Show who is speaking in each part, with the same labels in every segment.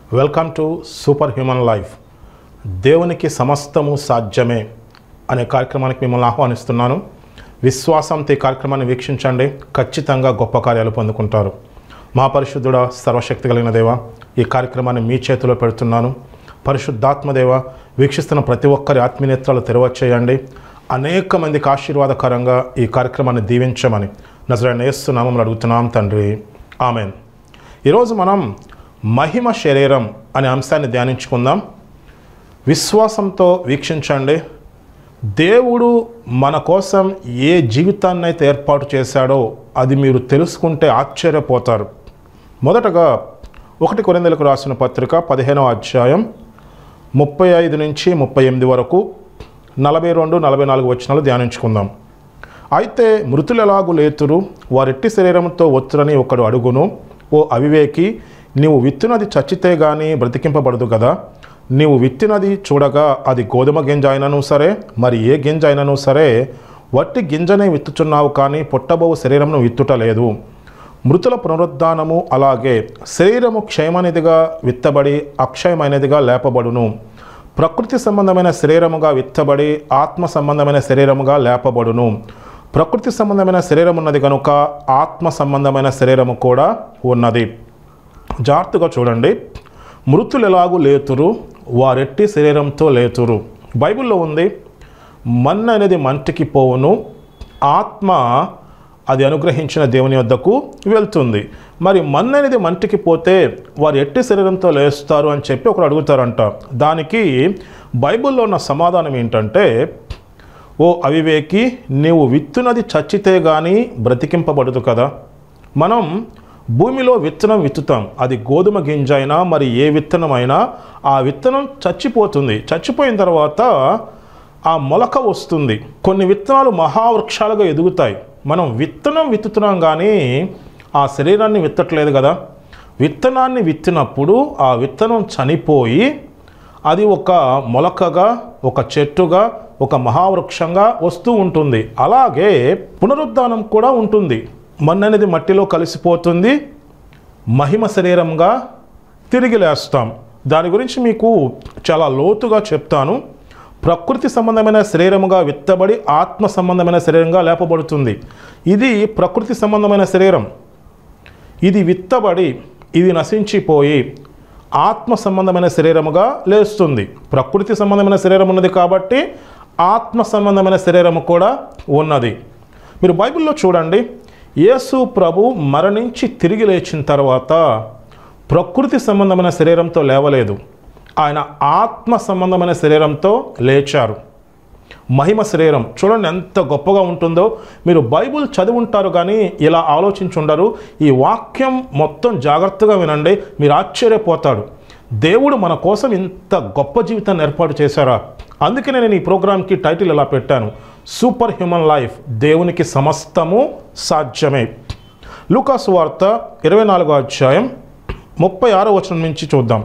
Speaker 1: welcome to super human life దేవునికి సమస్తము సాధ్యమే అనే కార్యక్రమానికి మిమ్మల్ని ఆహ్వానిస్తున్నాను విశ్వాసంతో ఈ కార్యక్రమాన్ని వీక్షించండి ఖచ్చితంగా గొప్ప కార్యాలు పొందుకుంటారు మా పరిశుద్ధుడ సర్వశక్తి కలిగిన దేవ ఈ కార్యక్రమాన్ని మీ చేతిలో పెడుతున్నాను పరిశుద్ధాత్మదేవ వీక్షిస్తున్న ప్రతి ఒక్కరి ఆత్మీయనేత్రాలు తెరవచ్చేయండి అనేక మందికి ఆశీర్వాదకరంగా ఈ కార్యక్రమాన్ని దీవించమని నజరైన యేసు నామంలో అడుగుతున్నాం తండ్రి ఆమెన్ ఈరోజు మనం మహిమ శరీరం అనే అంశాన్ని ధ్యానించుకుందాం విశ్వాసంతో వీక్షించండి దేవుడు మన కోసం ఏ జీవితాన్ని అయితే ఏర్పాటు చేశాడో అది మీరు తెలుసుకుంటే ఆశ్చర్యపోతారు మొదటగా ఒకటి కొరిందలకు రాసిన పత్రిక పదిహేనవ అధ్యాయం ముప్పై ఐదు నుంచి ముప్పై ఎనిమిది వరకు నలభై రెండు నలభై నాలుగు వచనాలు ధ్యానించుకుందాం అయితే మృతులు ఎలాగు లేతురు వారెట్టి శరీరంతో వచ్చురని ఒకడు అడుగును ఓ అవివేకి నీవు విత్తునది చచ్చితే గాని బ్రతికింపబడదు కదా నీవు విత్తినది చూడగా అది గోధుమ గింజ అయినను సరే మరి ఏ గింజ అయినను సరే వట్టి గింజనే విత్తుచున్నావు కానీ పుట్టబోవు శరీరమును విత్తుట లేదు మృతుల పునరుద్ధానము అలాగే శరీరము క్షయమనేదిగా విత్తబడి అక్షయమైనదిగా లేపబడును ప్రకృతి సంబంధమైన శరీరముగా విత్తబడి ఆత్మ సంబంధమైన శరీరముగా లేపబడును ప్రకృతి సంబంధమైన శరీరం ఉన్నది కనుక ఆత్మ సంబంధమైన శరీరము కూడా ఉన్నది జాగ్రత్తగా చూడండి మృతులు ఎలాగూ లేతురు వారెట్టి శరీరంతో లేతురు బైబిల్లో ఉంది మన్న అనేది మంటికి పోవును ఆత్మ అది అనుగ్రహించిన దేవుని వద్దకు వెళ్తుంది మరి మన్న అనేది మంటికి పోతే వారు ఎట్టి శరీరంతో లేస్తారు అని చెప్పి ఒకరు అడుగుతారంట దానికి బైబిల్లో ఉన్న సమాధానం ఏంటంటే ఓ అవివేకి నీవు విత్తునది చచ్చితే కానీ బ్రతికింపబడదు కదా మనం భూమిలో విత్తనం విత్తుతాం అది గోధుమ గింజ అయినా మరి ఏ విత్తనం అయినా ఆ విత్తనం చచ్చిపోతుంది చచ్చిపోయిన తర్వాత ఆ మొలక వస్తుంది కొన్ని విత్తనాలు మహావృక్షాలుగా ఎదుగుతాయి మనం విత్తనం విత్తుతున్నాం కానీ ఆ శరీరాన్ని విత్తట్లేదు కదా విత్తనాన్ని విత్తినప్పుడు ఆ విత్తనం చనిపోయి అది ఒక మొలకగా ఒక చెట్టుగా ఒక మహావృక్షంగా వస్తూ ఉంటుంది అలాగే పునరుద్ధానం కూడా ఉంటుంది మన్ను అనేది మట్టిలో కలిసిపోతుంది మహిమ శరీరంగా తిరిగి లేస్తాం దాని గురించి మీకు చాలా లోతుగా చెప్తాను ప్రకృతి సంబంధమైన శరీరముగా విత్తబడి ఆత్మ సంబంధమైన శరీరంగా లేపబడుతుంది ఇది ప్రకృతి సంబంధమైన శరీరం ఇది విత్తబడి ఇది నశించిపోయి ఆత్మ సంబంధమైన శరీరముగా లేస్తుంది ప్రకృతి సంబంధమైన శరీరం ఉన్నది కాబట్టి ఆత్మ సంబంధమైన శరీరము కూడా ఉన్నది మీరు బైబిల్లో చూడండి యేసు ప్రభు మరణించి తిరిగి లేచిన తర్వాత ప్రకృతి సంబంధమైన శరీరంతో లేవలేదు ఆయన ఆత్మ సంబంధమైన శరీరంతో లేచారు మహిమ శరీరం చూడండి ఎంత గొప్పగా ఉంటుందో మీరు బైబుల్ చదివి ఉంటారు కానీ ఇలా ఆలోచించుండరు ఈ వాక్యం మొత్తం జాగ్రత్తగా వినండి మీరు ఆశ్చర్యపోతాడు దేవుడు మన కోసం ఇంత గొప్ప జీవితాన్ని ఏర్పాటు చేశారా అందుకనే నేను ఈ ప్రోగ్రాంకి టైటిల్ ఇలా పెట్టాను సూపర్ హ్యూమన్ లైఫ్ దేవునికి సమస్తము సాధ్యమే లూకాసు వార్త ఇరవై నాలుగో అధ్యాయం ముప్పై ఆరో వచనం నుంచి చూద్దాం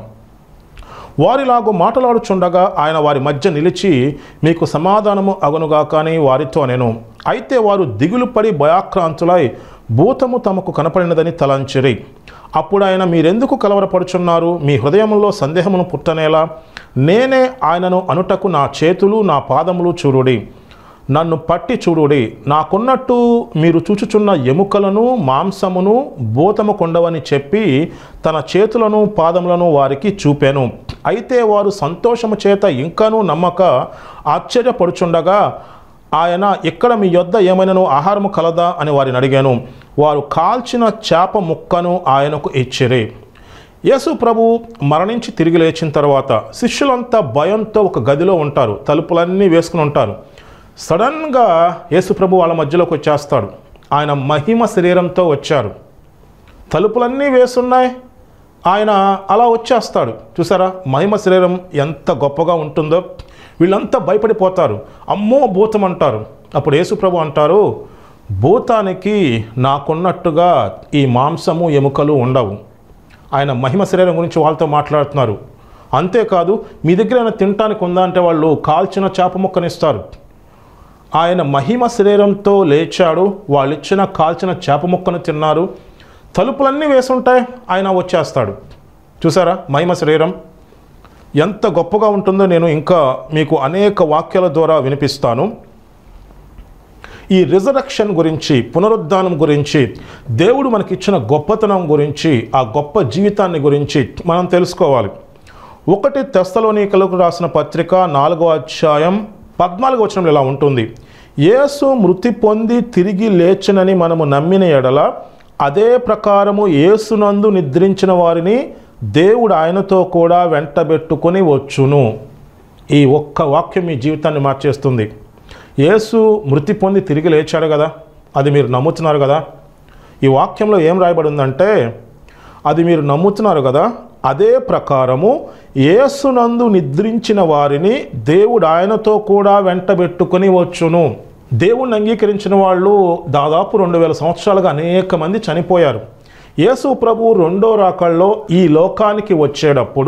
Speaker 1: వారిలాగు మాట్లాడుచుండగా ఆయన వారి మధ్య నిలిచి మీకు సమాధానము అగునుగా కానీ వారితో నేను అయితే వారు దిగులు పడి భయాక్రాంతులై భూతము తమకు కనపడినదని తలంచిరి అప్పుడు ఆయన మీరెందుకు కలవరపడుచున్నారు మీ హృదయంలో సందేహమును పుట్టనేలా నేనే ఆయనను అనుటకు నా చేతులు నా పాదములు చూరుడి నన్ను పట్టి చూడుడి నాకున్నట్టు మీరు చూచుచున్న ఎముకలను మాంసమును భూతము కొండవని చెప్పి తన చేతులను పాదములను వారికి చూపాను అయితే వారు సంతోషము చేత ఇంకనూ నమ్మక ఆశ్చర్యపడుచుండగా ఆయన ఇక్కడ మీ యొద్ద ఏమైనాను ఆహారము కలదా అని వారిని అడిగాను వారు కాల్చిన చేప ముక్కను ఆయనకు ఇచ్చిరి యేసు ప్రభు మరణించి తిరిగి లేచిన తర్వాత శిష్యులంతా భయంతో ఒక గదిలో ఉంటారు తలుపులన్నీ వేసుకుని ఉంటారు సడన్గా యేసు ప్రభు వాళ్ళ మధ్యలోకి వచ్చేస్తాడు ఆయన మహిమ శరీరంతో వచ్చారు తలుపులన్నీ వేసున్నాయి ఆయన అలా వచ్చేస్తాడు చూసారా మహిమ శరీరం ఎంత గొప్పగా ఉంటుందో వీళ్ళంతా భయపడిపోతారు అమ్మో భూతం అంటారు అప్పుడు యేసుప్రభు అంటారు భూతానికి నాకున్నట్టుగా ఈ మాంసము ఎముకలు ఉండవు ఆయన మహిమ శరీరం గురించి వాళ్ళతో మాట్లాడుతున్నారు అంతేకాదు మీ దగ్గర ఏమైనా తినటానికి ఉందా అంటే వాళ్ళు కాల్చిన చేప ముక్కనిస్తారు ఆయన మహిమ శరీరంతో లేచాడు వాళ్ళు ఇచ్చిన కాల్చిన చేప ముక్కను తిన్నారు తలుపులన్నీ వేసుంటాయి ఆయన వచ్చేస్తాడు చూసారా మహిమ శరీరం ఎంత గొప్పగా ఉంటుందో నేను ఇంకా మీకు అనేక వాక్యాల ద్వారా వినిపిస్తాను ఈ రిజరక్షన్ గురించి పునరుద్ధానం గురించి దేవుడు మనకిచ్చిన గొప్పతనం గురించి ఆ గొప్ప జీవితాన్ని గురించి మనం తెలుసుకోవాలి ఒకటి తెస్తలోనికలకు రాసిన పత్రిక నాలుగో అధ్యాయం పద్నాలుగు వచనంలో ఇలా ఉంటుంది యేసు మృతి పొంది తిరిగి లేచునని మనము నమ్మిన ఎడల అదే ప్రకారము యేసునందు నిద్రించిన వారిని దేవుడు ఆయనతో కూడా వెంటబెట్టుకొని వచ్చును ఈ ఒక్క వాక్యం మీ జీవితాన్ని మార్చేస్తుంది యేసు మృతి పొంది తిరిగి లేచాడు కదా అది మీరు నమ్ముతున్నారు కదా ఈ వాక్యంలో ఏం రాయబడి ఉందంటే అది మీరు నమ్ముతున్నారు కదా అదే ప్రకారము యేసునందు నిద్రించిన వారిని దేవుడు ఆయనతో కూడా వెంటబెట్టుకొని వచ్చును దేవుణ్ణి అంగీకరించిన వాళ్ళు దాదాపు రెండు వేల సంవత్సరాలుగా అనేక మంది చనిపోయారు యేసు ప్రభు రెండో రాకల్లో ఈ లోకానికి వచ్చేటప్పుడు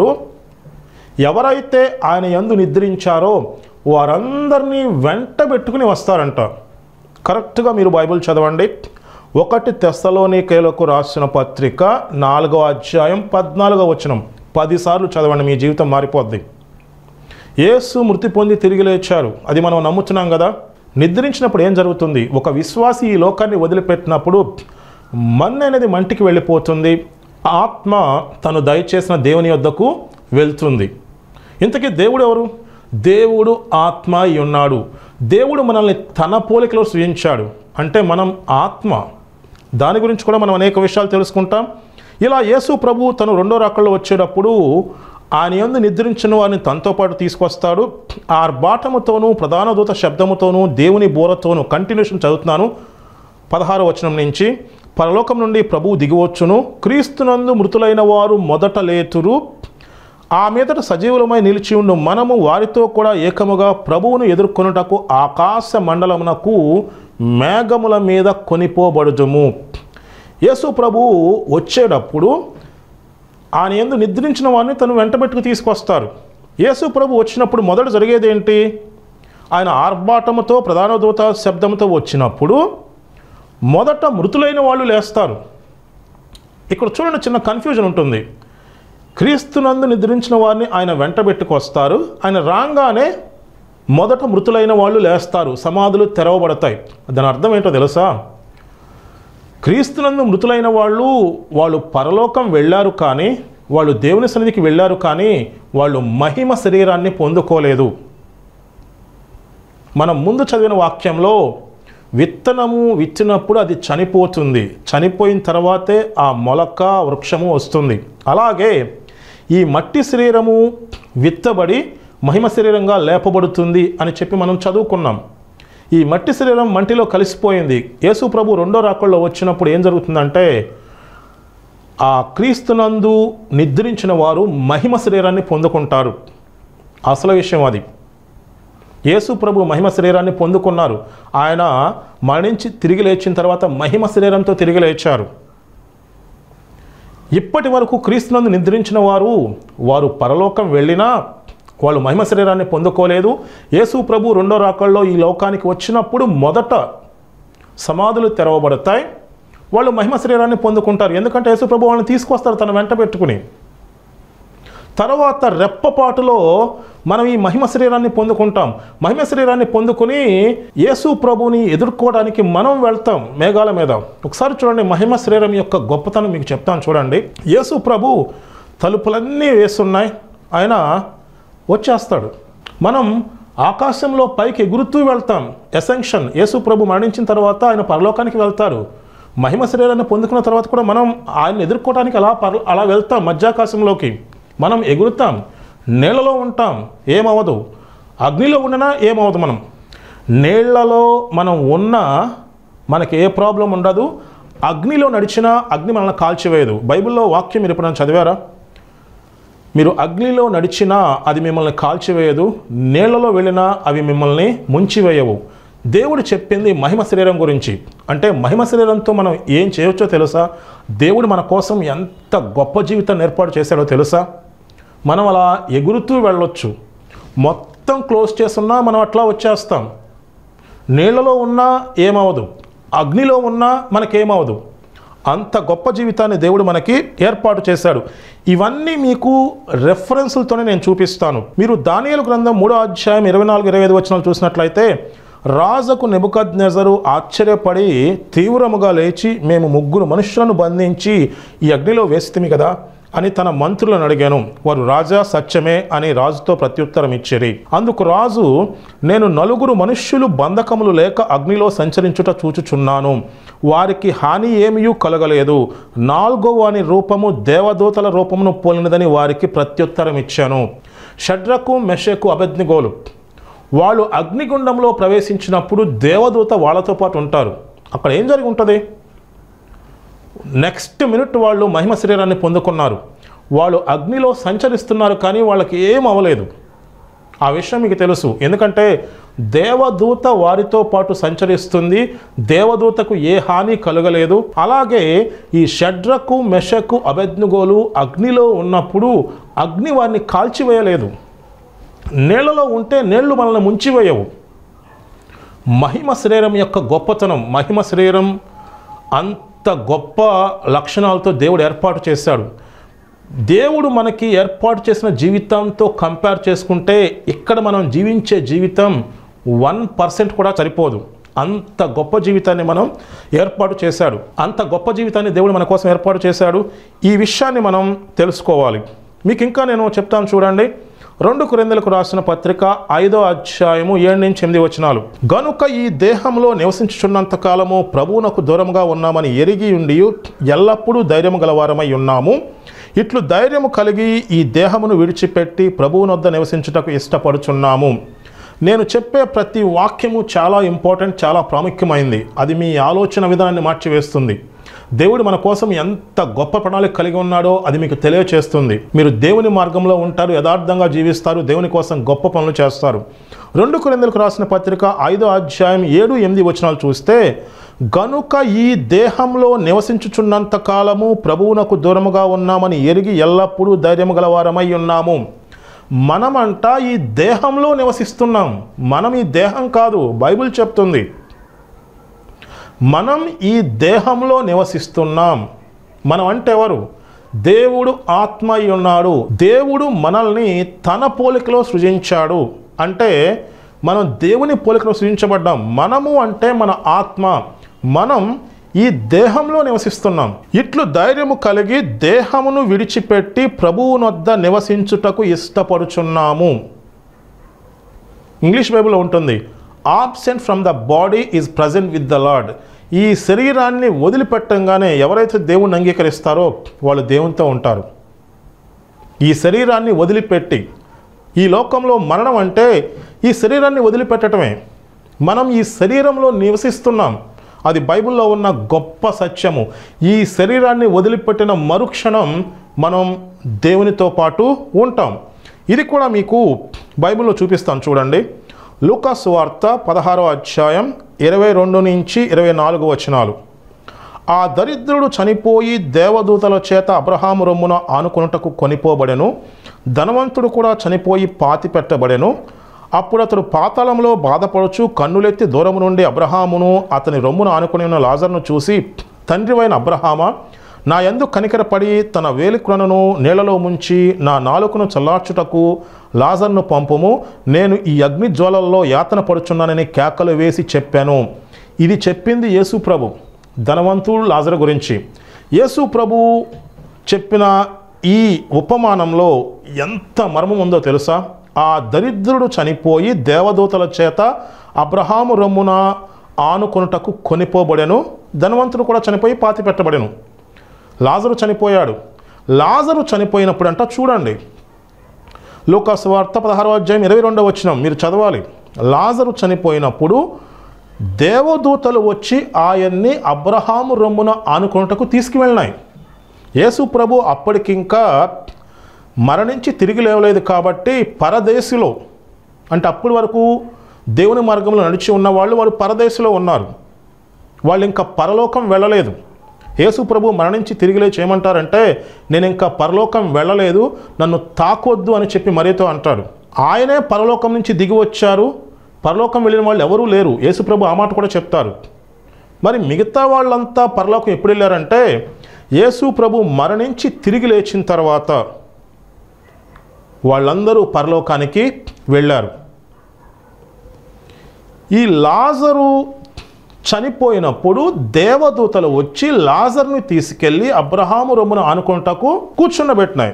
Speaker 1: ఎవరైతే ఆయన యందు నిద్రించారో వారందరినీ వెంట పెట్టుకుని వస్తారంట కరెక్ట్గా మీరు బైబిల్ చదవండి ఒకటి తెస్సలోనికేలకు రాసిన పత్రిక నాలుగో అధ్యాయం పద్నాలుగో వచనం పదిసార్లు చదవండి మీ జీవితం మారిపోద్ది యేసు మృతి పొంది తిరిగి లేచారు అది మనం నమ్ముతున్నాం కదా నిద్రించినప్పుడు ఏం జరుగుతుంది ఒక విశ్వాసి ఈ లోకాన్ని వదిలిపెట్టినప్పుడు మన్ అనేది మంటికి వెళ్ళిపోతుంది ఆత్మ తను దయచేసిన దేవుని యొద్దకు వెళ్తుంది ఇంతకీ దేవుడు ఎవరు దేవుడు ఆత్మ అయి ఉన్నాడు దేవుడు మనల్ని తన పోలికలో సృజించాడు అంటే మనం ఆత్మ దాని గురించి కూడా మనం అనేక విషయాలు తెలుసుకుంటాం ఇలా యేసు ప్రభు తను రెండో రాకల్లో వచ్చేటప్పుడు ఆయన యందు నిద్రించిన వారిని తనతో పాటు తీసుకొస్తాడు ఆ బాటముతోనూ ప్రధాన దూత శబ్దముతోనూ దేవుని బోరతోనూ కంటిన్యూషన్ చదువుతున్నాను పదహారు వచనం నుంచి పరలోకం నుండి ప్రభువు దిగివచ్చును క్రీస్తునందు మృతులైన వారు మొదట లేతురు ఆ మీదట సజీవులమై నిలిచి ఉండు మనము వారితో కూడా ఏకముగా ప్రభువును ఎదుర్కొనుటకు ఆకాశ మండలమునకు మేఘముల మీద కొనిపోబడుదుము యేసు ప్రభువు వచ్చేటప్పుడు ఆయన ఎందు నిద్రించిన వారిని తను వెంటబెట్టుకు తీసుకొస్తారు యేసు ప్రభు వచ్చినప్పుడు మొదట జరిగేది ఏంటి ఆయన ఆర్భాటముతో ప్రధాన దూత శబ్దంతో వచ్చినప్పుడు మొదట మృతులైన వాళ్ళు లేస్తారు ఇక్కడ చూడండి చిన్న కన్ఫ్యూజన్ ఉంటుంది క్రీస్తునందు నిద్రించిన వారిని ఆయన వెంటబెట్టుకొస్తారు ఆయన రాగానే మొదట మృతులైన వాళ్ళు లేస్తారు సమాధులు తెరవబడతాయి దాని అర్థం ఏంటో తెలుసా క్రీస్తునందు మృతులైన వాళ్ళు వాళ్ళు పరలోకం వెళ్ళారు కానీ వాళ్ళు దేవుని సన్నిధికి వెళ్ళారు కానీ వాళ్ళు మహిమ శరీరాన్ని పొందుకోలేదు మనం ముందు చదివిన వాక్యంలో విత్తనము విత్తినప్పుడు అది చనిపోతుంది చనిపోయిన తర్వాతే ఆ మొలక వృక్షము వస్తుంది అలాగే ఈ మట్టి శరీరము విత్తబడి మహిమ శరీరంగా లేపబడుతుంది అని చెప్పి మనం చదువుకున్నాం ఈ మట్టి శరీరం మంటిలో కలిసిపోయింది యేసు ప్రభు రెండో రాకల్లో వచ్చినప్పుడు ఏం జరుగుతుందంటే ఆ క్రీస్తునందు నిద్రించిన వారు మహిమ శరీరాన్ని పొందుకుంటారు అసలు విషయం అది యేసు ప్రభు మహిమ శరీరాన్ని పొందుకున్నారు ఆయన మరణించి తిరిగి లేచిన తర్వాత మహిమ శరీరంతో తిరిగి లేచారు ఇప్పటి వరకు క్రీస్తునందు నిద్రించిన వారు వారు పరలోకం వెళ్ళినా వాళ్ళు మహిమ శరీరాన్ని పొందుకోలేదు యేసు ప్రభు రెండో రాకల్లో ఈ లోకానికి వచ్చినప్పుడు మొదట సమాధులు తెరవబడతాయి వాళ్ళు మహిమ శరీరాన్ని పొందుకుంటారు ఎందుకంటే యేసు ప్రభు వాళ్ళని తీసుకొస్తారు తన వెంట పెట్టుకుని తర్వాత రెప్పపాటులో మనం ఈ మహిమ శరీరాన్ని పొందుకుంటాం మహిమ శరీరాన్ని పొందుకుని యేసు ప్రభుని ఎదుర్కోవడానికి మనం వెళ్తాం మేఘాల మీద ఒకసారి చూడండి మహిమ శరీరం యొక్క గొప్పతనం మీకు చెప్తాను చూడండి యేసు ప్రభు తలుపులన్నీ వేస్తున్నాయి ఆయన వచ్చేస్తాడు మనం ఆకాశంలో పైకి ఎగురుతూ వెళ్తాం ఎసెన్షన్ యేసు ప్రభు మరణించిన తర్వాత ఆయన పరలోకానికి వెళ్తారు మహిమ శరీరాన్ని పొందుకున్న తర్వాత కూడా మనం ఆయన ఎదుర్కోవడానికి అలా పర అలా వెళ్తాం మధ్యాకాశంలోకి మనం ఎగురుతాం నీళ్ళలో ఉంటాం ఏమవదు అగ్నిలో ఉండనా ఏమవదు మనం నీళ్లలో మనం ఉన్నా మనకి ఏ ప్రాబ్లం ఉండదు అగ్నిలో నడిచినా అగ్ని మనల్ని కాల్చివేయదు బైబిల్లో వాక్యం మీరు ఎప్పుడైనా చదివారా మీరు అగ్నిలో నడిచినా అది మిమ్మల్ని కాల్చివేయదు నీళ్లలో వెళ్ళినా అవి మిమ్మల్ని ముంచివేయవు దేవుడు చెప్పింది మహిమ శరీరం గురించి అంటే మహిమ శరీరంతో మనం ఏం చేయవచ్చో తెలుసా దేవుడు మన కోసం ఎంత గొప్ప జీవితాన్ని ఏర్పాటు చేశాడో తెలుసా మనం అలా ఎగురుతూ వెళ్ళొచ్చు మొత్తం క్లోజ్ చేస్తున్నా మనం అట్లా వచ్చేస్తాం నీళ్ళలో ఉన్నా ఏమవదు అగ్నిలో ఉన్నా మనకేమవదు అంత గొప్ప జీవితాన్ని దేవుడు మనకి ఏర్పాటు చేశాడు ఇవన్నీ మీకు రెఫరెన్సులతోనే నేను చూపిస్తాను మీరు దానియలు గ్రంథం మూడో అధ్యాయం ఇరవై నాలుగు ఇరవై ఐదు వచనాలు చూసినట్లయితే రాజుకు నెబుకద్ నెజరు ఆశ్చర్యపడి తీవ్రముగా లేచి మేము ముగ్గురు మనుషులను బంధించి ఈ అగ్నిలో వేస్తేమి కదా అని తన మంత్రులను అడిగాను వారు రాజా సత్యమే అని రాజుతో ప్రత్యుత్తరం ఇచ్చిరి అందుకు రాజు నేను నలుగురు మనుష్యులు బంధకములు లేక అగ్నిలో సంచరించుట చూచుచున్నాను వారికి హాని ఏమీ కలగలేదు నాలుగో వాని రూపము దేవదూతల రూపమును పోలినదని వారికి ప్రత్యుత్తరం ఇచ్చాను షడ్రకు మెషకు అభజ్ఞగోలు వాళ్ళు అగ్నిగుండంలో ప్రవేశించినప్పుడు దేవదూత వాళ్ళతో పాటు ఉంటారు అక్కడ ఏం జరిగి ఉంటుంది నెక్స్ట్ మినిట్ వాళ్ళు మహిమ శరీరాన్ని పొందుకున్నారు వాళ్ళు అగ్నిలో సంచరిస్తున్నారు కానీ వాళ్ళకి ఏం అవ్వలేదు ఆ విషయం మీకు తెలుసు ఎందుకంటే దేవదూత వారితో పాటు సంచరిస్తుంది దేవదూతకు ఏ హాని కలగలేదు అలాగే ఈ షడ్రకు మెషకు అభెజ్ఞగోలు అగ్నిలో ఉన్నప్పుడు అగ్ని వారిని కాల్చివేయలేదు నీళ్ళలో ఉంటే నీళ్లు మనల్ని ముంచివేయవు మహిమ శరీరం యొక్క గొప్పతనం మహిమ శరీరం అంత గొప్ప లక్షణాలతో దేవుడు ఏర్పాటు చేశాడు దేవుడు మనకి ఏర్పాటు చేసిన జీవితంతో కంపేర్ చేసుకుంటే ఇక్కడ మనం జీవించే జీవితం వన్ పర్సెంట్ కూడా సరిపోదు అంత గొప్ప జీవితాన్ని మనం ఏర్పాటు చేశాడు అంత గొప్ప జీవితాన్ని దేవుడు మన కోసం ఏర్పాటు చేశాడు ఈ విషయాన్ని మనం తెలుసుకోవాలి మీకు ఇంకా నేను చెప్తాను చూడండి రెండు కురెందలకు రాసిన పత్రిక ఐదో అధ్యాయము ఏడు నుంచి ఎనిమిది వచనాలు గనుక ఈ దేహంలో నివసించుచున్నంత కాలము ప్రభువునకు దూరంగా ఉన్నామని ఎరిగి ఉండి ఎల్లప్పుడూ ధైర్యము గలవారమై ఉన్నాము ఇట్లు ధైర్యము కలిగి ఈ దేహమును విడిచిపెట్టి ప్రభువునొద్ద నివసించుటకు ఇష్టపడుచున్నాము నేను చెప్పే ప్రతి వాక్యము చాలా ఇంపార్టెంట్ చాలా ప్రాముఖ్యమైంది అది మీ ఆలోచన విధానాన్ని మార్చివేస్తుంది దేవుడు మన కోసం ఎంత గొప్ప ప్రణాళిక కలిగి ఉన్నాడో అది మీకు తెలియచేస్తుంది మీరు దేవుని మార్గంలో ఉంటారు యథార్థంగా జీవిస్తారు దేవుని కోసం గొప్ప పనులు చేస్తారు రెండు కొరిందలకు రాసిన పత్రిక ఐదో అధ్యాయం ఏడు ఎనిమిది వచనాలు చూస్తే గనుక ఈ దేహంలో నివసించుచున్నంత కాలము ప్రభువునకు దూరముగా ఉన్నామని ఎరిగి ఎల్లప్పుడూ ధైర్యము గలవారమై ఉన్నాము మనమంట ఈ దేహంలో నివసిస్తున్నాం మనం ఈ దేహం కాదు బైబిల్ చెప్తుంది మనం ఈ దేహంలో నివసిస్తున్నాం మనం అంటే ఎవరు దేవుడు ఆత్మ అయి ఉన్నాడు దేవుడు మనల్ని తన పోలికలో సృజించాడు అంటే మనం దేవుని పోలికలో సృజించబడ్డాం మనము అంటే మన ఆత్మ మనం ఈ దేహంలో నివసిస్తున్నాం ఇట్లు ధైర్యము కలిగి దేహమును విడిచిపెట్టి ప్రభువునొద్ద నివసించుటకు ఇష్టపడుచున్నాము ఇంగ్లీష్ బైబిల్లో ఉంటుంది absent from the body is present with the Lord ఈ శరీరాన్ని వదిలిపెట్టంగానే ఎవరైతే దేవుణ్ణి అంగీకరిస్తారో వాళ్ళు దేవునితో ఉంటారు ఈ శరీరాన్ని వదిలిపెట్టి ఈ లోకంలో మరణం అంటే ఈ శరీరాన్ని వదిలిపెట్టడమే మనం ఈ శరీరంలో నివసిస్తున్నాం అది బైబిల్లో ఉన్న గొప్ప సత్యము ఈ శరీరాన్ని వదిలిపెట్టిన మరుక్షణం మనం దేవునితో పాటు ఉంటాం ఇది కూడా మీకు బైబిల్లో చూపిస్తాను చూడండి లూకాస్ వార్త పదహారో అధ్యాయం ఇరవై రెండు నుంచి ఇరవై నాలుగు వచనాలు ఆ దరిద్రుడు చనిపోయి దేవదూతల చేత అబ్రహాము రొమ్మున ఆనుకొనుటకు కొనిపోబడెను ధనవంతుడు కూడా చనిపోయి పాతి పెట్టబడెను అప్పుడు అతడు పాతాళంలో బాధపడుచు కన్నులెత్తి దూరము నుండి అబ్రహామును అతని రొమ్మును ఆనుకుని ఉన్న లాజర్ను చూసి తండ్రివైన అబ్రహామా నా యందు కనికరపడి తన వేలికులను నీళ్లలో ముంచి నా నాలుకను చల్లార్చుటకు లాజర్ను పంపుము నేను ఈ అగ్ని జ్వాలల్లో యాతన పడుచున్నానని కేకలు వేసి చెప్పాను ఇది చెప్పింది యేసు ప్రభు ధనవంతుడు లాజర్ గురించి యేసు ప్రభు చెప్పిన ఈ ఉపమానంలో ఎంత మర్మం ఉందో తెలుసా ఆ దరిద్రుడు చనిపోయి దేవదూతల చేత అబ్రహాము రొమ్మున ఆనుకొనుటకు కొనిపోబడెను ధనవంతుడు కూడా చనిపోయి పాతి పెట్టబడెను లాజరు చనిపోయాడు లాజరు చనిపోయినప్పుడు అంట చూడండి లూకాసు వార్త పదహారో అధ్యాయం ఇరవై రెండవ వచ్చిన మీరు చదవాలి లాజరు చనిపోయినప్పుడు దేవదూతలు వచ్చి ఆయన్ని అబ్రహాము రొమ్మున ఆనుకొనుటకు తీసుకువెళ్ళినాయి యేసు ప్రభు అప్పటికింకా మరణించి తిరిగి లేవలేదు కాబట్టి పరదేశిలో అంటే అప్పటి వరకు దేవుని మార్గంలో నడిచి ఉన్న వాళ్ళు వారు పరదేశిలో ఉన్నారు వాళ్ళు ఇంకా పరలోకం వెళ్ళలేదు యేసు ప్రభు మరణించి తిరిగి లేచి ఏమంటారంటే నేను ఇంకా పరలోకం వెళ్ళలేదు నన్ను తాకొద్దు అని చెప్పి మరీతో అంటాడు ఆయనే పరలోకం నుంచి దిగి వచ్చారు పరలోకం వెళ్ళిన వాళ్ళు ఎవరూ లేరు యేసు ప్రభు ఆ మాట కూడా చెప్తారు మరి మిగతా వాళ్ళంతా పరలోకం ఎప్పుడు వెళ్ళారంటే యేసు ప్రభు మరణించి తిరిగి లేచిన తర్వాత వాళ్ళందరూ పరలోకానికి వెళ్ళారు ఈ లాజరు చనిపోయినప్పుడు దేవదూతలు వచ్చి లాజర్ని తీసుకెళ్ళి అబ్రహాము రొమ్మును ఆనుకుంటకు కూర్చుండబెట్టినాయి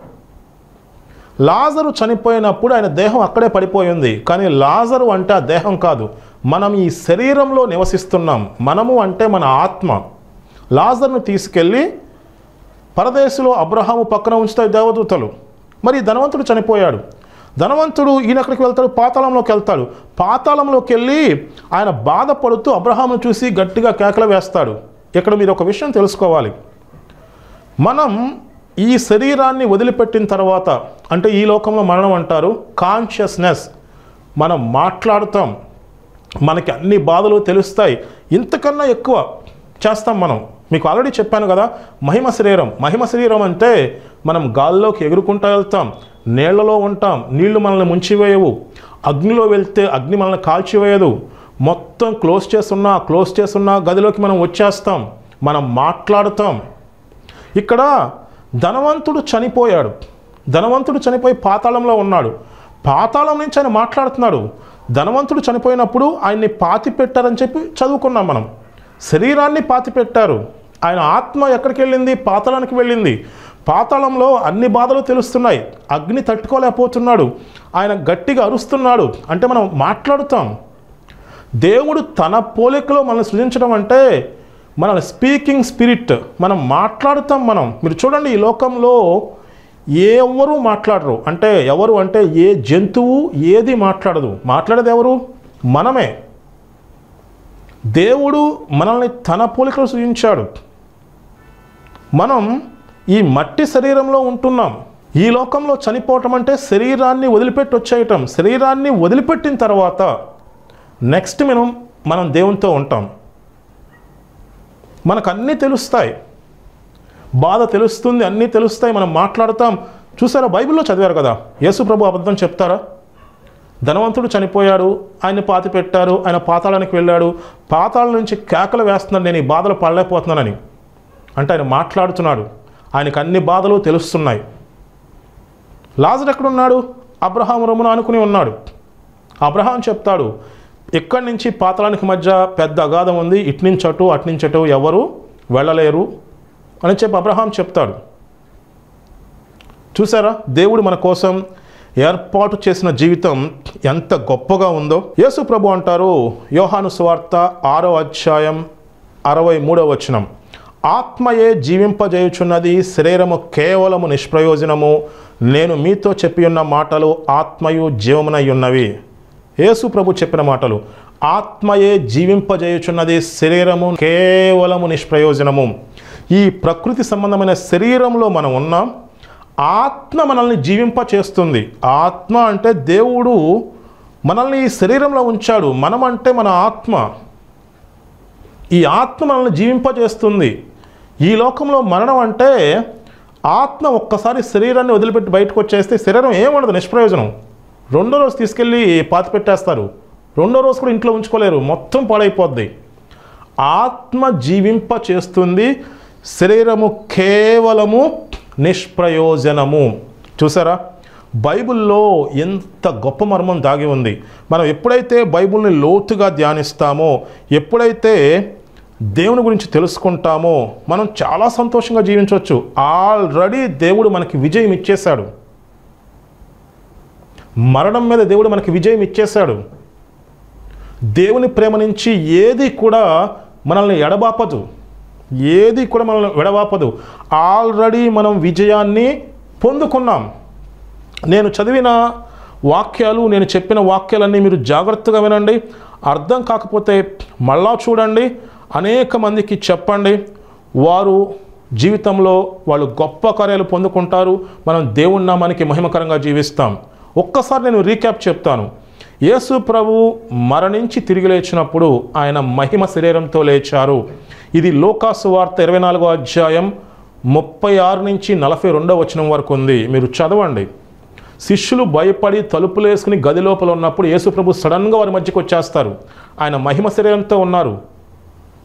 Speaker 1: లాజరు చనిపోయినప్పుడు ఆయన దేహం అక్కడే పడిపోయింది కానీ లాజరు అంటే ఆ దేహం కాదు మనం ఈ శరీరంలో నివసిస్తున్నాం మనము అంటే మన ఆత్మ లాజర్ను తీసుకెళ్ళి పరదేశంలో అబ్రహాము పక్కన ఉంచుతాయి దేవదూతలు మరి ఈ ధనవంతుడు చనిపోయాడు ధనవంతుడు ఈయన ఎక్కడికి వెళ్తాడు పాతాళంలోకి వెళ్తాడు పాతాళంలోకి వెళ్ళి ఆయన బాధపడుతూ అబ్రహామును చూసి గట్టిగా కేకలు వేస్తాడు ఇక్కడ మీరు ఒక విషయం తెలుసుకోవాలి మనం ఈ శరీరాన్ని వదిలిపెట్టిన తర్వాత అంటే ఈ లోకంలో మరణం అంటారు కాన్షియస్నెస్ మనం మాట్లాడుతాం మనకి అన్ని బాధలు తెలుస్తాయి ఇంతకన్నా ఎక్కువ చేస్తాం మనం మీకు ఆల్రెడీ చెప్పాను కదా మహిమ శరీరం మహిమ శరీరం అంటే మనం గాల్లోకి ఎగురుకుంటూ వెళ్తాం నీళ్లలో ఉంటాం నీళ్లు మనల్ని ముంచివేయవు అగ్నిలో వెళ్తే అగ్ని మనల్ని కాల్చివేయదు మొత్తం క్లోజ్ చేస్తున్నా క్లోజ్ చేస్తున్నా గదిలోకి మనం వచ్చేస్తాం మనం మాట్లాడుతాం ఇక్కడ ధనవంతుడు చనిపోయాడు ధనవంతుడు చనిపోయి పాతాళంలో ఉన్నాడు పాతాళం నుంచి ఆయన మాట్లాడుతున్నాడు ధనవంతుడు చనిపోయినప్పుడు ఆయన్ని పాతి పెట్టారని చెప్పి చదువుకున్నాం మనం శరీరాన్ని పాతి పెట్టారు ఆయన ఆత్మ ఎక్కడికి వెళ్ళింది పాతాళానికి వెళ్ళింది పాతాళంలో అన్ని బాధలు తెలుస్తున్నాయి అగ్ని తట్టుకోలేకపోతున్నాడు ఆయన గట్టిగా అరుస్తున్నాడు అంటే మనం మాట్లాడుతాం దేవుడు తన పోలికలో మనల్ని సృజించడం అంటే మన స్పీకింగ్ స్పిరిట్ మనం మాట్లాడుతాం మనం మీరు చూడండి ఈ లోకంలో ఎవరు మాట్లాడరు అంటే ఎవరు అంటే ఏ జంతువు ఏది మాట్లాడదు మాట్లాడేది ఎవరు మనమే దేవుడు మనల్ని తన పోలికలో సృజించాడు మనం ఈ మట్టి శరీరంలో ఉంటున్నాం ఈ లోకంలో చనిపోవటం అంటే శరీరాన్ని వదిలిపెట్టి వచ్చేయటం శరీరాన్ని వదిలిపెట్టిన తర్వాత నెక్స్ట్ మనం మనం దేవునితో ఉంటాం మనకు అన్నీ తెలుస్తాయి బాధ తెలుస్తుంది అన్నీ తెలుస్తాయి మనం మాట్లాడతాం చూసారా బైబిల్లో చదివారు కదా యేసు ప్రభు అబద్ధం చెప్తారా ధనవంతుడు చనిపోయాడు ఆయన్ని పాతి పెట్టారు ఆయన పాతాళానికి వెళ్ళాడు పాతాళం నుంచి కేకలు వేస్తున్నాడు నేను ఈ బాధలు పడలేకపోతున్నానని అంటే ఆయన మాట్లాడుతున్నాడు ఆయనకు అన్ని బాధలు తెలుస్తున్నాయి లాజర్ ఎక్కడున్నాడు అబ్రహాం రొమ్మున అనుకుని ఉన్నాడు అబ్రహాం చెప్తాడు ఇక్కడి నుంచి పాతాళానికి మధ్య పెద్ద అగాధం ఉంది ఇటు నుంచి అటు అటు నుంచి అటు ఎవరు వెళ్ళలేరు అని చెప్పి అబ్రహాం చెప్తాడు చూసారా దేవుడు మన కోసం ఏర్పాటు చేసిన జీవితం ఎంత గొప్పగా ఉందో యేసు ప్రభు అంటారు యోహాను సువార్త ఆరో అధ్యాయం అరవై మూడవ వచనం ఆత్మయే జీవింపజేయుచున్నది శరీరము కేవలము నిష్ప్రయోజనము నేను మీతో చెప్పి ఉన్న మాటలు ఆత్మయు జీవమునై ఉన్నవి యేసు ప్రభు చెప్పిన మాటలు ఆత్మయే జీవింపజేయుచున్నది శరీరము కేవలము నిష్ప్రయోజనము ఈ ప్రకృతి సంబంధమైన శరీరంలో మనం ఉన్నాం ఆత్మ మనల్ని జీవింప చేస్తుంది ఆత్మ అంటే దేవుడు మనల్ని ఈ శరీరంలో ఉంచాడు మనం అంటే మన ఆత్మ ఈ ఆత్మ మనల్ని జీవింపజేస్తుంది ఈ లోకంలో మరణం అంటే ఆత్మ ఒక్కసారి శరీరాన్ని వదిలిపెట్టి బయటకు వచ్చేస్తే శరీరం ఏముండదు నిష్ప్రయోజనం రెండో రోజు తీసుకెళ్ళి పాతి పెట్టేస్తారు రెండో రోజు కూడా ఇంట్లో ఉంచుకోలేరు మొత్తం పాడైపోద్ది ఆత్మ జీవింప చేస్తుంది శరీరము కేవలము నిష్ప్రయోజనము చూసారా బైబిల్లో ఎంత గొప్ప మర్మం దాగి ఉంది మనం ఎప్పుడైతే బైబిల్ని లోతుగా ధ్యానిస్తామో ఎప్పుడైతే దేవుని గురించి తెలుసుకుంటామో మనం చాలా సంతోషంగా జీవించవచ్చు ఆల్రెడీ దేవుడు మనకి విజయం ఇచ్చేశాడు మరణం మీద దేవుడు మనకి విజయం ఇచ్చేశాడు దేవుని ప్రేమ నుంచి ఏది కూడా మనల్ని ఎడబాపదు ఏది కూడా మనల్ని ఎడబాపదు ఆల్రెడీ మనం విజయాన్ని పొందుకున్నాం నేను చదివిన వాక్యాలు నేను చెప్పిన వాక్యాలన్నీ మీరు జాగ్రత్తగా వినండి అర్థం కాకపోతే మళ్ళా చూడండి అనేక మందికి చెప్పండి వారు జీవితంలో వాళ్ళు గొప్ప కార్యాలు పొందుకుంటారు మనం దేవుని నామానికి మహిమకరంగా జీవిస్తాం ఒక్కసారి నేను రీక్యాప్ చెప్తాను యేసు ప్రభు మరణించి తిరిగి లేచినప్పుడు ఆయన మహిమ శరీరంతో లేచారు ఇది లోకాసు వార్త ఇరవై నాలుగో అధ్యాయం ముప్పై ఆరు నుంచి నలభై రెండో వచనం వరకు ఉంది మీరు చదవండి శిష్యులు భయపడి తలుపులు వేసుకుని గది లోపల ఉన్నప్పుడు యేసుప్రభు సడన్గా వారి మధ్యకి వచ్చేస్తారు ఆయన మహిమ శరీరంతో ఉన్నారు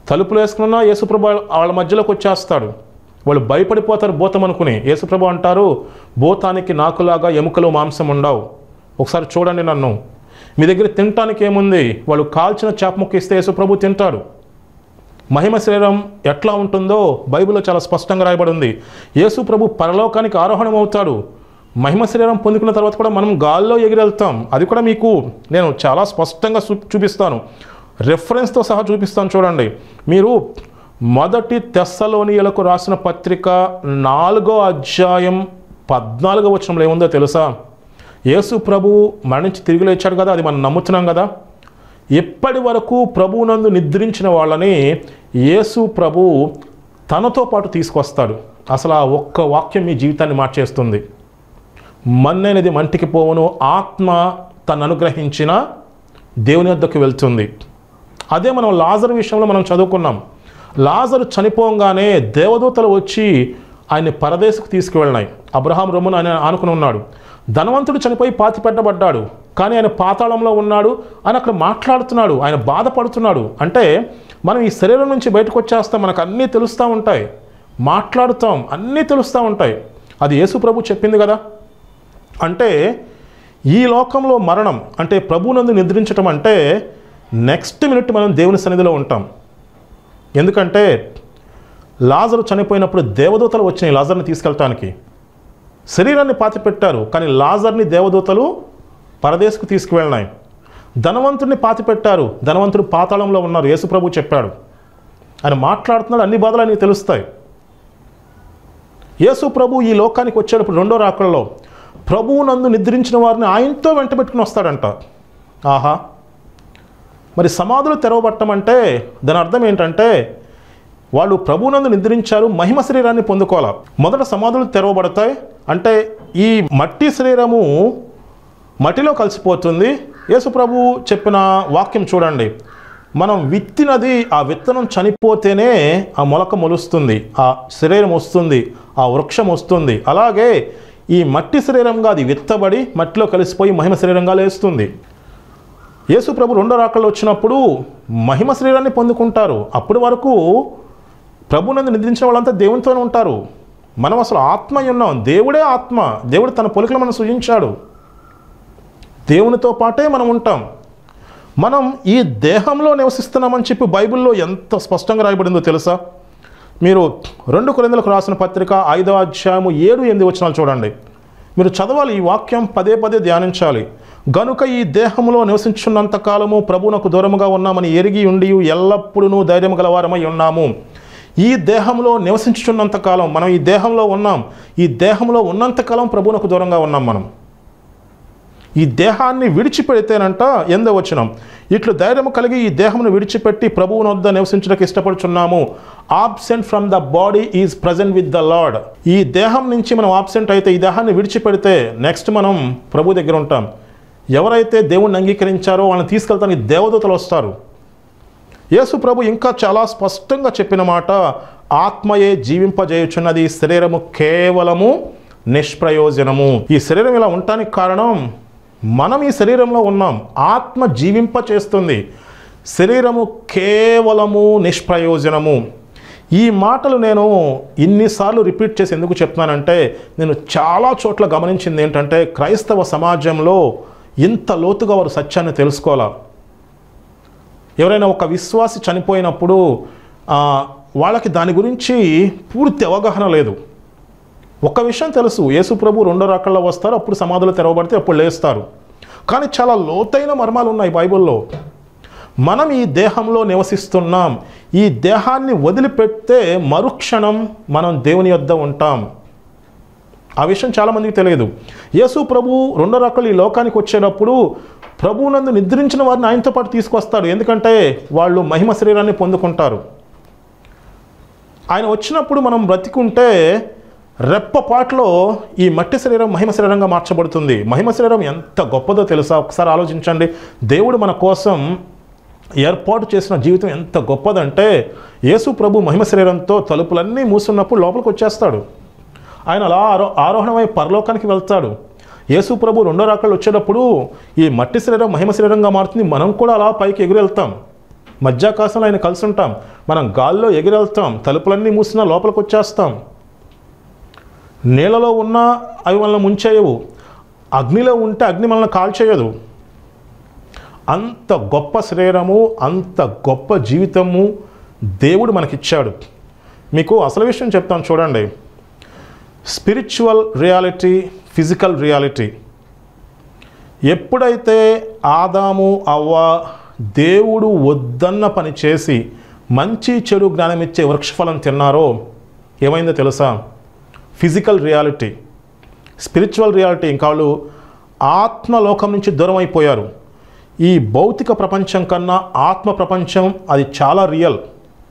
Speaker 1: తలుపులు వేసుకున్నా యేసుప్రభు వాళ్ళ మధ్యలోకి వచ్చేస్తాడు వాళ్ళు భయపడిపోతారు భూతం అనుకుని యేసుప్రభు అంటారు భూతానికి నాకులాగా ఎముకలు మాంసం ఉండవు ఒకసారి చూడండి నన్ను మీ దగ్గర తినటానికి ఏముంది వాళ్ళు కాల్చిన చేప ముక్క ఇస్తే యేసుప్రభు తింటాడు మహిమ శరీరం ఎట్లా ఉంటుందో బైబిల్లో చాలా స్పష్టంగా రాయబడి ఉంది యేసు ప్రభు పరలోకానికి ఆరోహణం అవుతాడు మహిమ శరీరం పొందుకున్న తర్వాత కూడా మనం గాల్లో ఎగిరెళ్తాం అది కూడా మీకు నేను చాలా స్పష్టంగా చూ చూపిస్తాను రెఫరెన్స్తో సహా చూపిస్తాను చూడండి మీరు మొదటి తెస్సలోనియలకు రాసిన పత్రిక నాలుగో అధ్యాయం పద్నాలుగో వచనంలో ఏముందో తెలుసా యేసు ప్రభు మరణించి తిరిగి లేచాడు కదా అది మనం నమ్ముతున్నాం కదా ఇప్పటి వరకు ప్రభువునందు నిద్రించిన వాళ్ళని యేసు ప్రభు తనతో పాటు తీసుకొస్తాడు అసలు ఆ ఒక్క వాక్యం మీ జీవితాన్ని మార్చేస్తుంది మన్నైనది మంటికి పోవును ఆత్మ తను అనుగ్రహించిన దేవుని వద్దకు వెళ్తుంది అదే మనం లాజర్ విషయంలో మనం చదువుకున్నాం లాజరు చనిపోగానే దేవదూతలు వచ్చి ఆయన్ని పరదేశకు తీసుకువెళ్ళినాయి అబ్రహాం రొమ్మును ఆయన ఆనుకుని ఉన్నాడు ధనవంతుడు చనిపోయి పాతి పెట్టబడ్డాడు కానీ ఆయన పాతాళంలో ఉన్నాడు ఆయన అక్కడ మాట్లాడుతున్నాడు ఆయన బాధపడుతున్నాడు అంటే మనం ఈ శరీరం నుంచి బయటకు వచ్చేస్తాం మనకు అన్నీ తెలుస్తూ ఉంటాయి మాట్లాడుతాం అన్నీ తెలుస్తూ ఉంటాయి అది యేసు ప్రభు చెప్పింది కదా అంటే ఈ లోకంలో మరణం అంటే ప్రభునందు నిద్రించటం అంటే నెక్స్ట్ మినిట్ మనం దేవుని సన్నిధిలో ఉంటాం ఎందుకంటే లాజరు చనిపోయినప్పుడు దేవదూతలు వచ్చినాయి లాజర్ని తీసుకెళ్ళటానికి శరీరాన్ని పాతిపెట్టారు కానీ లాజర్ని దేవదూతలు పరదేశకు తీసుకువెళ్ళినాయి ధనవంతుడిని పాతిపెట్టారు ధనవంతుడు పాతాళంలో ఉన్నారు యేసుప్రభు చెప్పాడు ఆయన మాట్లాడుతున్నాడు అన్ని బాధలు ఆయనకి తెలుస్తాయి యేసు ప్రభు ఈ లోకానికి వచ్చేటప్పుడు రెండో రాకల్లో ప్రభువు నందు నిద్రించిన వారిని ఆయనతో వెంట పెట్టుకుని వస్తాడంట ఆహా మరి సమాధులు తెరవబట్టమంటే దాని అర్థం ఏంటంటే వాళ్ళు ప్రభువునందు నిద్రించారు మహిమ శరీరాన్ని పొందుకోవాలి మొదట సమాధులు తెరవబడతాయి అంటే ఈ మట్టి శరీరము మట్టిలో కలిసిపోతుంది యేసు ప్రభు చెప్పిన వాక్యం చూడండి మనం విత్తినది ఆ విత్తనం చనిపోతేనే ఆ మొలక మొలుస్తుంది ఆ శరీరం వస్తుంది ఆ వృక్షం వస్తుంది అలాగే ఈ మట్టి శరీరంగా అది విత్తబడి మట్టిలో కలిసిపోయి మహిమ శరీరంగా లేస్తుంది యేసు ప్రభు రెండో రాకల్లో వచ్చినప్పుడు మహిమ శరీరాన్ని పొందుకుంటారు అప్పటి వరకు ప్రభునందు నిద్రించిన వాళ్ళంతా దేవునితోనే ఉంటారు మనం అసలు ఆత్మ అయి ఉన్నాం దేవుడే ఆత్మ దేవుడు తన పొలికలు మనం సృజించాడు దేవునితో పాటే మనం ఉంటాం మనం ఈ దేహంలో నివసిస్తున్నామని చెప్పి బైబిల్లో ఎంత స్పష్టంగా రాయబడిందో తెలుసా మీరు రెండు కొరిందలకు రాసిన పత్రిక ఐదో అధ్యాయము ఏడు ఎనిమిది వచనాలు చూడండి మీరు చదవాలి ఈ వాక్యం పదే పదే ధ్యానించాలి గనుక ఈ దేహములో నివసించున్నంత కాలము ప్రభునకు దూరముగా ఉన్నామని ఎరిగి ఉండి ఎల్లప్పుడూ ధైర్యం గలవారమై ఉన్నాము ఈ దేహంలో నివసించుచున్నంత కాలం మనం ఈ దేహంలో ఉన్నాం ఈ దేహంలో ఉన్నంత కాలం ప్రభునకు దూరంగా ఉన్నాం మనం ఈ దేహాన్ని విడిచిపెడితేనంట ఎందో వచ్చినాం ఇట్లు ధైర్యము కలిగి ఈ దేహమును విడిచిపెట్టి ప్రభువుని వద్ద నివసించడానికి ఇష్టపడుచున్నాము absent from the body is present with the Lord ఈ దేహం నుంచి మనం ఆబ్సెంట్ అయితే ఈ దేహాన్ని విడిచిపెడితే నెక్స్ట్ మనం ప్రభు దగ్గర ఉంటాం ఎవరైతే దేవుణ్ణి అంగీకరించారో వాళ్ళని తీసుకెళ్తానికి దేవదూతలు వస్తారు యేసు ప్రభు ఇంకా చాలా స్పష్టంగా చెప్పిన మాట ఆత్మయే జీవింపజేయుచున్నది శరీరము కేవలము నిష్ప్రయోజనము ఈ శరీరం ఇలా ఉండటానికి కారణం మనం ఈ శరీరంలో ఉన్నాం ఆత్మ జీవింప చేస్తుంది శరీరము కేవలము నిష్ప్రయోజనము ఈ మాటలు నేను ఇన్నిసార్లు రిపీట్ చేసి ఎందుకు చెప్తున్నానంటే నేను చాలా చోట్ల గమనించింది ఏంటంటే క్రైస్తవ సమాజంలో ఇంత లోతుగా వారు సత్యాన్ని తెలుసుకోవాలా ఎవరైనా ఒక విశ్వాసి చనిపోయినప్పుడు ఆ, వాళ్ళకి దాని గురించి పూర్తి అవగాహన లేదు ఒక విషయం తెలుసు యేసు ప్రభు రెండో రకాల్లో వస్తారు అప్పుడు సమాధులు తెరవబడితే అప్పుడు లేస్తారు కానీ చాలా లోతైన మర్మాలు ఉన్నాయి బైబిల్లో మనం ఈ దేహంలో నివసిస్తున్నాం ఈ దేహాన్ని వదిలిపెడితే మరుక్షణం మనం దేవుని యొద్ద ఉంటాం ఆ విషయం చాలామందికి తెలియదు యేసు ప్రభు రెండో రకాలు ఈ లోకానికి వచ్చేటప్పుడు ప్రభువునందు నిద్రించిన వారిని ఆయనతో పాటు తీసుకొస్తాడు ఎందుకంటే వాళ్ళు మహిమ శరీరాన్ని పొందుకుంటారు ఆయన వచ్చినప్పుడు మనం బ్రతికుంటే రెప్పపాట్లో ఈ మట్టి శరీరం మహిమ శరీరంగా మార్చబడుతుంది మహిమ శరీరం ఎంత గొప్పదో తెలుసా ఒకసారి ఆలోచించండి దేవుడు మన కోసం ఏర్పాటు చేసిన జీవితం ఎంత గొప్పదంటే యేసు ప్రభు మహిమ శరీరంతో తలుపులన్నీ మూసున్నప్పుడు లోపలికి వచ్చేస్తాడు ఆయన అలా ఆరో ఆరోహణమై పరలోకానికి వెళ్తాడు యేసు ప్రభు రెండో రాకళ్ళు వచ్చేటప్పుడు ఈ మట్టి శరీరం మహిమ శరీరంగా మారుతుంది మనం కూడా అలా పైకి ఎగురు వెళ్తాం మధ్యాకాశంలో ఆయన కలిసి ఉంటాం మనం గాల్లో ఎగిరెళ్తాం తలుపులన్నీ మూసినా లోపలికి వచ్చేస్తాం నీళ్ళలో ఉన్నా అవి మనల్ని ముంచేయవు అగ్నిలో ఉంటే అగ్ని మనల్ని కాల్చేయదు అంత గొప్ప శరీరము అంత గొప్ప జీవితము దేవుడు మనకిచ్చాడు మీకు అసలు విషయం చెప్తాను చూడండి స్పిరిచువల్ రియాలిటీ ఫిజికల్ రియాలిటీ ఎప్పుడైతే ఆదాము అవ్వ దేవుడు వద్దన్న పని చేసి మంచి చెడు జ్ఞానం ఇచ్చే వృక్షఫలం తిన్నారో ఏమైందో తెలుసా ఫిజికల్ రియాలిటీ స్పిరిచువల్ రియాలిటీ ఇంకా వాళ్ళు ఆత్మలోకం నుంచి దూరం అయిపోయారు ఈ భౌతిక ప్రపంచం కన్నా ఆత్మ ప్రపంచం అది చాలా రియల్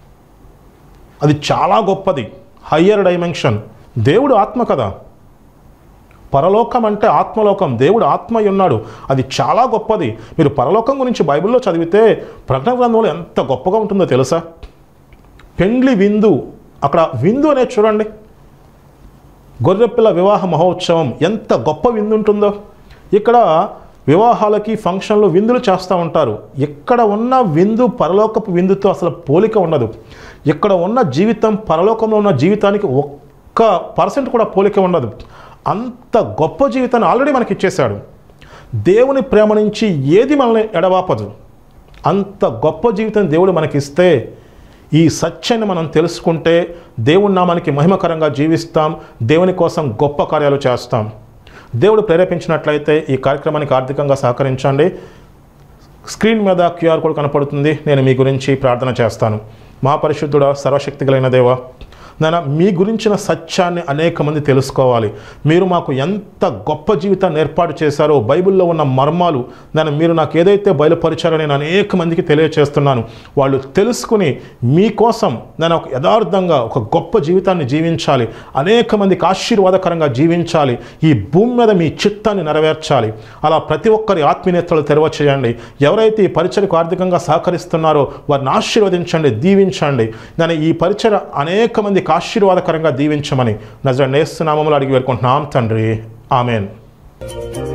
Speaker 1: అది చాలా గొప్పది హయ్యర్ డైమెన్షన్ దేవుడు ఆత్మ కదా పరలోకం అంటే ఆత్మలోకం దేవుడు ఆత్మ అయి ఉన్నాడు అది చాలా గొప్పది మీరు పరలోకం గురించి బైబిల్లో చదివితే ప్రకటన గ్రంథంలో ఎంత గొప్పగా ఉంటుందో తెలుసా పెండ్లి విందు అక్కడ విందు అనేది చూడండి గొర్రెపిల్ల వివాహ మహోత్సవం ఎంత గొప్ప విందు ఉంటుందో ఇక్కడ వివాహాలకి ఫంక్షన్లు విందులు చేస్తూ ఉంటారు ఇక్కడ ఉన్న విందు పరలోకపు విందుతో అసలు పోలిక ఉండదు ఇక్కడ ఉన్న జీవితం పరలోకంలో ఉన్న జీవితానికి ఒక్క పర్సెంట్ కూడా పోలిక ఉండదు అంత గొప్ప జీవితాన్ని ఆల్రెడీ మనకి ఇచ్చేశాడు దేవుని ప్రేమ నుంచి ఏది మనల్ని ఎడవాపదు అంత గొప్ప జీవితం దేవుడు మనకిస్తే ఈ సత్యాన్ని మనం తెలుసుకుంటే దేవుని నామానికి మహిమకరంగా జీవిస్తాం దేవుని కోసం గొప్ప కార్యాలు చేస్తాం దేవుడు ప్రేరేపించినట్లయితే ఈ కార్యక్రమానికి ఆర్థికంగా సహకరించండి స్క్రీన్ మీద క్యూఆర్ కోడ్ కనపడుతుంది నేను మీ గురించి ప్రార్థన చేస్తాను మా పరిశుద్ధుడ సర్వశక్తి కలిగిన దేవ నాన్న మీ గురించిన సత్యాన్ని అనేక మంది తెలుసుకోవాలి మీరు మాకు ఎంత గొప్ప జీవితాన్ని ఏర్పాటు చేశారో బైబిల్లో ఉన్న మర్మాలు నేను మీరు నాకు ఏదైతే బయలుపరిచారో నేను అనేక మందికి తెలియచేస్తున్నాను వాళ్ళు తెలుసుకుని మీకోసం నేను ఒక యథార్థంగా ఒక గొప్ప జీవితాన్ని జీవించాలి అనేక మందికి ఆశీర్వాదకరంగా జీవించాలి ఈ భూమి మీద మీ చిత్తాన్ని నెరవేర్చాలి అలా ప్రతి ఒక్కరి ఆత్మీయతలు తెరవ చేయండి ఎవరైతే ఈ పరిచయకు ఆర్థికంగా సహకరిస్తున్నారో వారిని ఆశీర్వదించండి దీవించండి నేను ఈ పరిచయ అనేక మందికి ఆశీర్వాదకరంగా దీవించమని నజర నేస్తున్నామములు అడిగి వేడుకుంటున్నాం తండ్రి ఆమెన్